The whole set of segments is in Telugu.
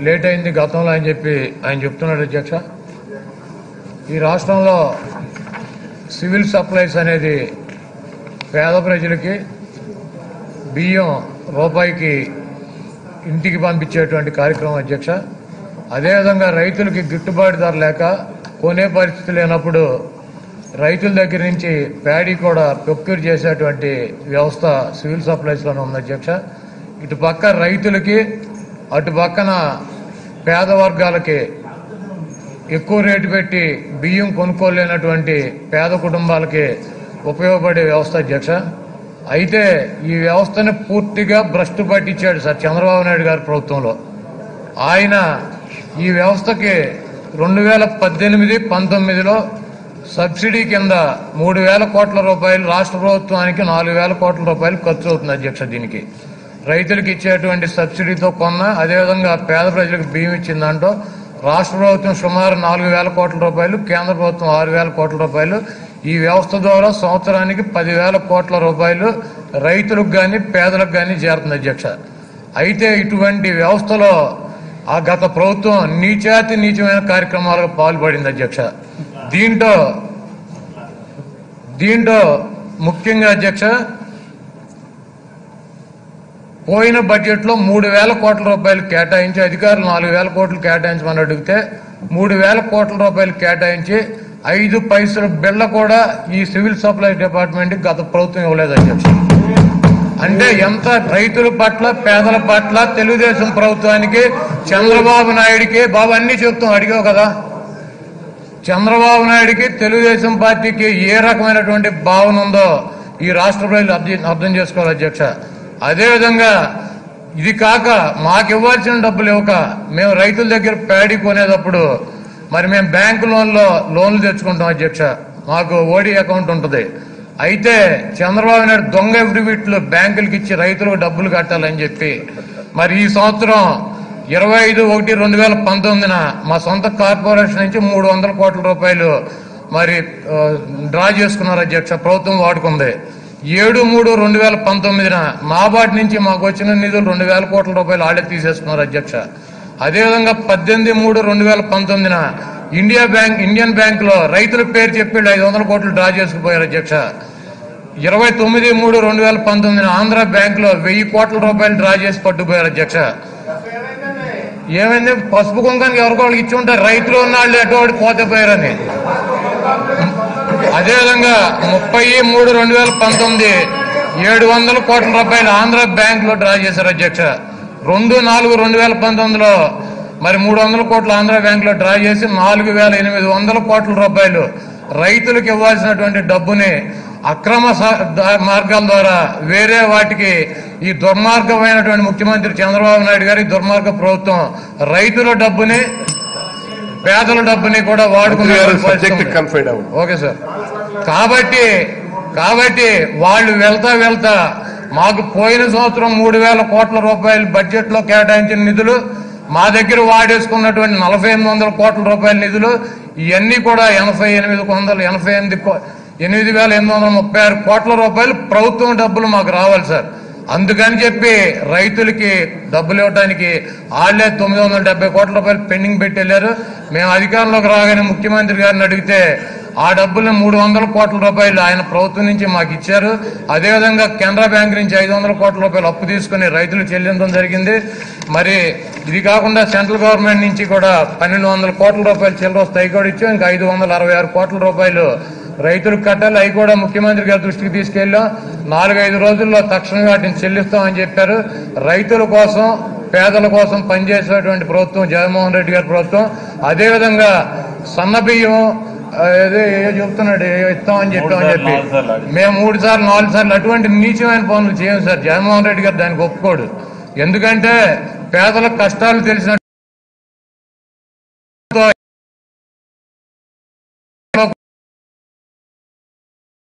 లేట్ అయింది గతంలో అని చెప్పి ఆయన చెప్తున్నాడు అధ్యక్ష ఈ రాష్ట్రంలో సివిల్ సప్లైస్ అనేది పేద ప్రజలకి బియ్యం రూపాయికి ఇంటికి పంపించేటువంటి కార్యక్రమం అధ్యక్ష అదేవిధంగా రైతులకి గిట్టుబాటు ధర లేక కొనే పరిస్థితి లేనప్పుడు రైతుల దగ్గర నుంచి ప్యాడీ కూడా ప్రొక్యూర్ చేసేటువంటి వ్యవస్థ సివిల్ సప్లైస్లోనే ఉంది అధ్యక్ష ఇటు పక్క రైతులకి అటు పక్కన పేద వర్గాలకి ఎక్కువ రేటు పెట్టి బియ్యం కొనుక్కోలేనటువంటి పేద కుటుంబాలకి ఉపయోగపడే వ్యవస్థ అధ్యక్ష అయితే ఈ వ్యవస్థని పూర్తిగా భ్రష్టు పట్టించాడు సార్ చంద్రబాబు నాయుడు గారి ప్రభుత్వంలో ఆయన ఈ వ్యవస్థకి రెండు వేల పద్దెనిమిది పంతొమ్మిదిలో సబ్సిడీ కింద మూడు వేల కోట్ల రూపాయలు రాష్ట్ర ప్రభుత్వానికి నాలుగు వేల కోట్ల రూపాయలు ఖర్చు అవుతుంది అధ్యక్ష దీనికి రైతులకు ఇచ్చేటువంటి సబ్సిడీతో కొన్న అదేవిధంగా పేద ప్రజలకు బియ్యం ఇచ్చిన దాంట్లో రాష్ట్ర ప్రభుత్వం సుమారు నాలుగు వేల కోట్ల రూపాయలు కేంద్ర ప్రభుత్వం ఆరు వేల కోట్ల రూపాయలు ఈ వ్యవస్థ ద్వారా సంవత్సరానికి పదివేల కోట్ల రూపాయలు రైతులకు కానీ పేదలకు కానీ చేరుతుంది అధ్యక్ష అయితే ఇటువంటి వ్యవస్థలో ఆ గత ప్రభుత్వం నీచాతి నీచమైన కార్యక్రమాలకు పాల్పడింది అధ్యక్ష దీంట్లో దీంట్లో ముఖ్యంగా అధ్యక్ష పోయిన బడ్జెట్లో మూడు వేల కోట్ల రూపాయలు కేటాయించి అధికారులు నాలుగు వేల కోట్లు కేటాయించమని అడిగితే మూడు వేల కోట్ల రూపాయలు కేటాయించి ఐదు పైసల బిళ్ళ కూడా ఈ సివిల్ సప్లైస్ డిపార్ట్మెంట్ గత ప్రభుత్వం ఇవ్వలేదు అధ్యక్ష అంటే ఎంత రైతుల పట్ల పేదల పట్ల తెలుగుదేశం ప్రభుత్వానికి చంద్రబాబు నాయుడికి బాబు అన్ని చెప్తాం అడిగావు కదా చంద్రబాబు నాయుడికి తెలుగుదేశం పార్టీకి ఏ రకమైనటువంటి భావన ఉందో ఈ రాష్ట్ర ప్రజలు అర్థం అర్థం చేసుకోవాలి అధ్యక్ష అదేవిధంగా ఇది కాక మాకు ఇవ్వాల్సిన డబ్బులు ఇవ్వక మేము రైతుల దగ్గర ప్యాడీ కొనేటప్పుడు మరి మేము బ్యాంకు లోన్లో లోన్లు తెచ్చుకుంటాం అధ్యక్ష మాకు ఓడి అకౌంట్ ఉంటుంది అయితే చంద్రబాబు నాయుడు దొంగ ఎఫిడవిట్లు బ్యాంకులకు ఇచ్చి రైతులకు డబ్బులు కట్టాలని చెప్పి మరి ఈ సంవత్సరం ఇరవై ఐదు ఒకటి రెండు వేల పంతొమ్మిదిన మా సొంత కార్పొరేషన్ నుంచి మూడు వందల కోట్ల రూపాయలు మరి ఆ, డ్రా చేసుకున్నారు అధ్యక్ష ప్రభుత్వం వాడుకుంది ఏడు మూడు రెండు వేల పంతొమ్మిదిన నాబార్డ్ నుంచి మాకు వచ్చిన నిధులు రెండు వేల కోట్ల రూపాయలు ఆడే తీసేసుకున్నారు అధ్యక్ష అదేవిధంగా పద్దెనిమిది మూడు రెండు వేల పంతొమ్మిదిన ఇండియా బ్యాంక్ ఇండియన్ బ్యాంక్ లో రైతుల పేరు చెప్పి ఐదు వందల కోట్లు డ్రా చేసుకుపోయారు అధ్యక్ష ఇరవై తొమ్మిది మూడు రెండు వేల పంతొమ్మిదిన ఆంధ్ర బ్యాంక్ లో వెయ్యి కోట్ల రూపాయలు డ్రా చేసి పట్టుకుపోయారు అధ్యక్ష ఏమైంది పసుపు కుంకానికి ఎవరికో వాళ్ళకి ఇచ్చి ఉంటారు రైతులు ఉన్న వాళ్ళు ఎటువంటి పోతే పోయారని అదేవిధంగా ముప్పై మూడు రెండు వేల పంతొమ్మిది ఏడు వందల కోట్ల రూపాయలు ఆంధ్ర బ్యాంక్ లో డ్రా చేశారు అధ్యక్ష రెండు నాలుగు రెండు వేల పంతొమ్మిదిలో మరి మూడు వందల కోట్లు ఆంధ్ర బ్యాంక్ లో డ్రా చేసి నాలుగు వేల ఎనిమిది వందల కోట్ల రూపాయలు రైతులకు ఇవ్వాల్సినటువంటి డబ్బుని అక్రమ స- దా- మార్గాల ద్వారా వేరే వాటికి ఈ దుర్మార్గమైనటువంటి ముఖ్యమంత్రి చంద్రబాబు నాయుడు గారి దుర్మార్గ ప్రభుత్వం రైతుల డబ్బుని పేదల డబ్బుని కూడా వాడుకునే పరిస్థితి సబ్జెక్ట్ ఉంది. కన్ఫైడ్ అవ్వండి ఓకే సార్ కాబట్టి కాబట్టి వాళ్ళు వెళ్తా వెళ్తా మాకు పోయిన సంవత్సరం మూడు వేల కోట్ల రూపాయలు బడ్జెట్ లో కేటాయించిన నిధులు మా దగ్గర వాడేసుకున్నటువంటి నలభై ఎనిమిది వందల కోట్ల రూపాయల నిధులు ఇవన్నీ కూడా ఎనభై ఎనిమిది వందల ఎనభై ఎనిమిది కో- ఎనిమిది వేల ఎనిమిది వందల ముప్పై ఆరు కోట్ల రూపాయలు ప్రభుత్వం డబ్బులు మాకు రావాలి సార్ అందుకని చెప్పి రైతులకి డబ్బులు ఇవ్వడానికి వాళ్ళే తొమ్మిది వందల డెబ్బై కోట్ల రూపాయలు పెండింగ్ పెట్టి వెళ్ళారు మేము అధికారంలోకి రాగానే ముఖ్యమంత్రి గారిని అడిగితే ఆ డబ్బుల్ని మూడు వందల కోట్ల రూపాయలు ఆయన ప్రభుత్వం నుంచి మాకు ఇచ్చారు అదేవిధంగా కెనరా బ్యాంక్ నుంచి ఐదు వందల కోట్ల రూపాయలు అప్పు తీసుకుని రైతులు చెల్లించడం జరిగింది మరి ఇది కాకుండా సెంట్రల్ గవర్నమెంట్ నుంచి కూడా పన్నెండు వందల కోట్ల రూపాయలు చిల్లర వస్తాయి కూడా ఇచ్చాం ఇంకా ఐదు వందల అరవై ఆరు కోట్ల రూపాయలు రైతులకు కట్టాలి అవి కూడా ముఖ్యమంత్రి గారి దృష్టికి తీసుకెళ్ళాం నాలుగైదు రోజుల్లో తక్షణమే వాటిని చెల్లిస్తామని చెప్పారు రైతుల కోసం పేదల కోసం పనిచేసేటువంటి ప్రభుత్వం జగన్మోహన్ రెడ్డి గారి ప్రభుత్వం అదేవిధంగా సన్న బియ్యం ఆ, ఏదో ఏదో చెప్తున్నాడు ఏదో ఇస్తామని చెప్పామని చెప్పి మేము మూడు సార్లు నాలుగు సార్లు అటువంటి నీచమైన పనులు చేయం సార్ జగన్మోహన్ రెడ్డి గారు దానికి ఒప్పుకోడు ఎందుకంటే పేదల కష్టాలు తెలిసిన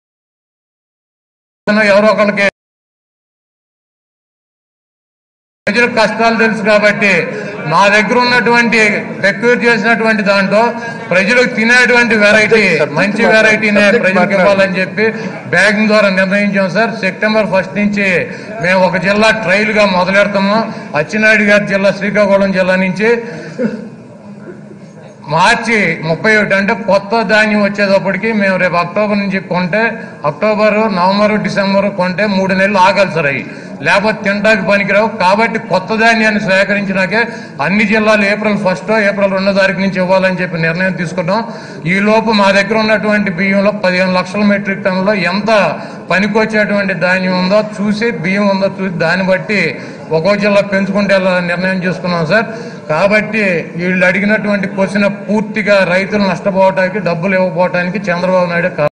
ఎవరో ఒకరికి ప్రజల కష్టాలు తెలుసు కాబట్టి మా దగ్గర ఉన్నటువంటి ప్రక్యూర్ చేసినటువంటి దాంట్లో ప్రజలకు తినేటువంటి వెరైటీ మంచి వెరైటీనే ప్రజలకు ఇవ్వాలని చెప్పి బ్యాగింగ్ ద్వారా నిర్ణయించాం సార్ సెప్టెంబర్ ఫస్ట్ నుంచి మేము ఒక జిల్లా ట్రయల్ గా మొదలెడతాము అచ్చినాయుడు గారి జిల్లా శ్రీకాకుళం జిల్లా నుంచి మార్చి ముప్పై ఒకటి అంటే కొత్త ధాన్యం వచ్చేటప్పటికి మేము రేపు అక్టోబర్ నుంచి కొంటే అక్టోబర్ నవంబర్ డిసెంబర్ కొంటే మూడు నెలలు ఆగాలి సార్ అవి లేకపోతే తినడానికి పనికిరావు కాబట్టి కొత్త ధాన్యాన్ని సేకరించినాకే అన్ని జిల్లాలు ఏప్రిల్ ఫస్ట్ ఏప్రిల్ రెండో తారీఖు నుంచి ఇవ్వాలని చెప్పి నిర్ణయం తీసుకున్నాం ఈ లోపు మా దగ్గర ఉన్నటువంటి బియ్యంలో పదిహేను లక్షల మెట్రిక్ టన్నులో ఎంత పనికొచ్చేటువంటి ధాన్యం ఉందో చూసి బియ్యం ఉందో చూసి దాన్ని బట్టి ఒక్కో జిల్లా పెంచుకుంటే వెళ్ళాలని నిర్ణయం చేసుకున్నాం సార్ కాబట్టి వీళ్ళు అడిగినటువంటి క్వశ్చన్ పూర్తిగా రైతులు నష్టపోవడానికి డబ్బులు ఇవ్వకపోవడానికి చంద్రబాబు నాయుడు